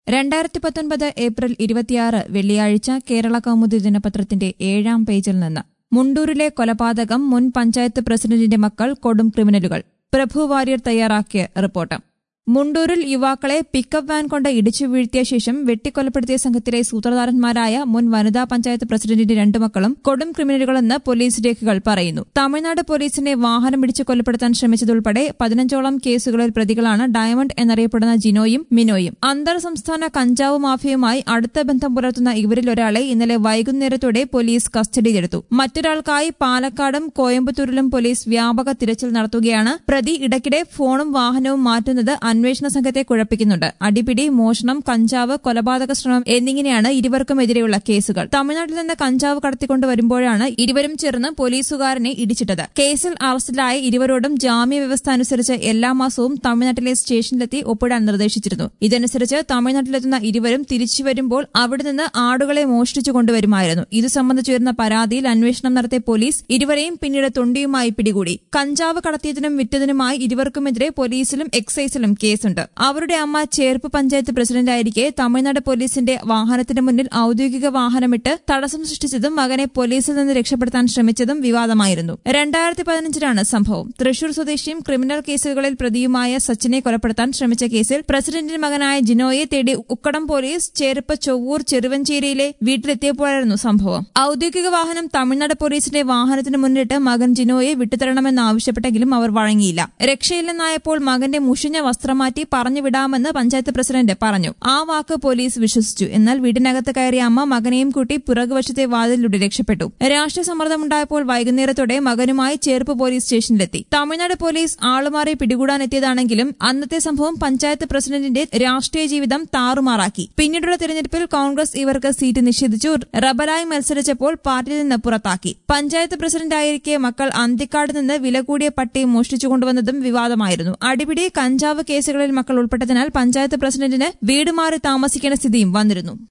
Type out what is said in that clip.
രണ്ടായിരത്തി പത്തൊൻപത് ഏപ്രിൽ ഇരുപത്തിയാറ് വെള്ളിയാഴ്ച കേരള കൗമുദി ദിനപത്രത്തിന്റെ ഏഴാം പേജിൽ നിന്ന് മുണ്ടൂരിലെ കൊലപാതകം മുൻ പഞ്ചായത്ത് പ്രസിഡന്റിന്റെ മക്കൾ കൊടും ക്രിമിനലുകൾ പ്രഭു വാര്യർ തയ്യാറാക്കിയ റിപ്പോർട്ട് മുണ്ടൂരിൽ യുവാക്കളെ പിക്കപ്പ് വാൻ കൊണ്ട് ഇടിച്ചു വീഴ്ത്തിയ ശേഷം വെട്ടിക്കൊലപ്പെടുത്തിയ സംഘത്തിലെ സൂത്രധാരന്മാരായ മുൻ വനിതാ പഞ്ചായത്ത് പ്രസിഡന്റിന്റെ രണ്ടു മക്കളും കൊടും ക്രിമിനലുകളെന്ന് പോലീസ് രേഖകൾ പറയുന്നു തമിഴ്നാട് പോലീസിനെ വാഹനം ഇടിച്ച് കൊലപ്പെടുത്താൻ ശ്രമിച്ചതുൾപ്പെടെ പതിനഞ്ചോളം കേസുകളിൽ പ്രതികളാണ് ഡയമണ്ട് എന്നറിയപ്പെടുന്ന ജിനോയും മിനോയും അന്തർ സംസ്ഥാന കഞ്ചാവ് മാഫിയയുമായി അടുത്ത ബന്ധം പുലർത്തുന്ന ഇവരിൽ ഒരാളെ ഇന്നലെ വൈകുന്നേരത്തോടെ പോലീസ് കസ്റ്റഡിയിലെടുത്തു മറ്റൊരാൾക്കായി പാലക്കാടും കോയമ്പത്തൂരിലും പോലീസ് വ്യാപക തിരച്ചിൽ നടത്തുകയാണ് പ്രതി ഇടയ്ക്കിടെ ഫോണും വാഹനവും മാറ്റുന്നത് അന്വേഷണ സംഘത്തെ കുഴപ്പിക്കുന്നുണ്ട് അടിപിടി മോഷണം കഞ്ചാവ് കൊലപാതക ശ്രമം എന്നിങ്ങനെയാണ് ഇരുവർക്കുമെതിരെയുള്ള കേസുകൾ തമിഴ്നാട്ടിൽ നിന്ന് കഞ്ചാവ് കടത്തിക്കൊണ്ട് വരുമ്പോഴാണ് ഇരുവരും ചേർന്ന് പോലീസുകാരനെ ഇടിച്ചിട്ടത് കേസിൽ അറസ്റ്റിലായ ഇരുവരോടും ജാമ്യ വ്യവസ്ഥ അനുസരിച്ച് എല്ലാ മാസവും തമിഴ്നാട്ടിലെ സ്റ്റേഷനിലെത്തി ഒപ്പിടാൻ നിർദ്ദേശിച്ചിരുന്നു ഇതനുസരിച്ച് തമിഴ്നാട്ടിലെത്തുന്ന ഇരുവരും തിരിച്ചു വരുമ്പോൾ അവിടെ നിന്ന് ആടുകളെ മോഷ്ടിച്ചു കൊണ്ടുവരുമായിരുന്നു ഇതു സംബന്ധിച്ചുയർന്ന പരാതിയിൽ അന്വേഷണം നടത്തിയ പോലീസ് ഇരുവരെയും പിന്നീട് തൊണ്ടിയുമായി പിടികൂടി കഞ്ചാവ് കടത്തിയതിനും വിറ്റതിനുമായി ഇരുവർക്കുമെതിരെ പോലീസിലും എക്സൈസിലും കേസുണ്ട് അവരുടെ അമ്മ ചേർപ്പ് പഞ്ചായത്ത് പ്രസിഡന്റായിരിക്കെ തമിഴ്നാട് പോലീസിന്റെ വാഹനത്തിന് മുന്നിൽ ഔദ്യോഗിക വാഹനമിട്ട് തടസ്സം സൃഷ്ടിച്ചതും മകനെ പോലീസിൽ നിന്ന് രക്ഷപ്പെടുത്താൻ ശ്രമിച്ചതും വിവാദമായിരുന്നു രണ്ടായിരത്തി പതിനഞ്ചിലാണ് സംഭവം തൃശൂർ സ്വദേശിയും ക്രിമിനൽ കേസുകളിൽ പ്രതിയുമായ സച്ചിനെ കൊലപ്പെടുത്താൻ ശ്രമിച്ച കേസിൽ പ്രസിഡന്റിന്റെ മകനായ ജിനോയെ തേടി ഉക്കടം പോലീസ് ചേർപ്പ് ചൊവ്വൂർ ചെറുവഞ്ചേരിയിലെ വീട്ടിലെത്തിയപ്പോഴായിരുന്നു സംഭവം ഔദ്യോഗിക വാഹനം തമിഴ്നാട് പോലീസിന്റെ വാഹനത്തിന് മുന്നിട്ട് മകൻ ജിനോയെ വിട്ടുതരണമെന്നാവശ്യപ്പെട്ടെങ്കിലും അവർ വഴങ്ങിയില്ല രക്ഷയില്ലെന്നായപ്പോൾ മകന്റെ മുഷിഞ്ഞ വസ്ത്രം മാറ്റി പറഞ്ഞുവിടാമെന്ന് പഞ്ചായത്ത് പ്രസിഡന്റ് പറഞ്ഞു ആ വാക്ക് പോലീസ് വിശ്വസിച്ചു എന്നാൽ വീടിനകത്ത് കയറിയ അമ്മ മകനെയും കൂട്ടി പിറകുവശത്തെ വാതിലിലൂടെ രക്ഷപ്പെട്ടു രാഷ്ട്രീയ സമ്മർദ്ദമുണ്ടായപ്പോൾ വൈകുന്നേരത്തോടെ മകനുമായി ചേർപ്പ് പോലീസ് സ്റ്റേഷനിലെത്തി തമിഴ്നാട് പോലീസ് ആളുമാറി പിടികൂടാനെത്തിയതാണെങ്കിലും അന്നത്തെ സംഭവം പഞ്ചായത്ത് പ്രസിഡന്റിന്റെ രാഷ്ട്രീയ ജീവിതം താറുമാറാക്കി പിന്നീടുള്ള തെരഞ്ഞെടുപ്പിൽ കോൺഗ്രസ് ഇവർക്ക് സീറ്റ് നിഷേധിച്ചു റബലായി മത്സരിച്ചപ്പോൾ പാർട്ടിയിൽ നിന്ന് പുറത്താക്കി പഞ്ചായത്ത് പ്രസിഡന്റായിരിക്കെ മക്കൾ അന്തിക്കാട് നിന്ന് വില കൂടിയ പട്ടി മോഷ്ടിച്ചുകൊണ്ടുവന്നതും വിവാദമായിരുന്നു അടിപിടി കഞ്ചാവ് കേസുകളിൽ മക്കൾ ഉൾപ്പെട്ടതിനാൽ പഞ്ചായത്ത് പ്രസിഡന്റിന് വീട് മാറി താമസിക്കേണ്ട സ്ഥിതിയും വന്നിരുന്നു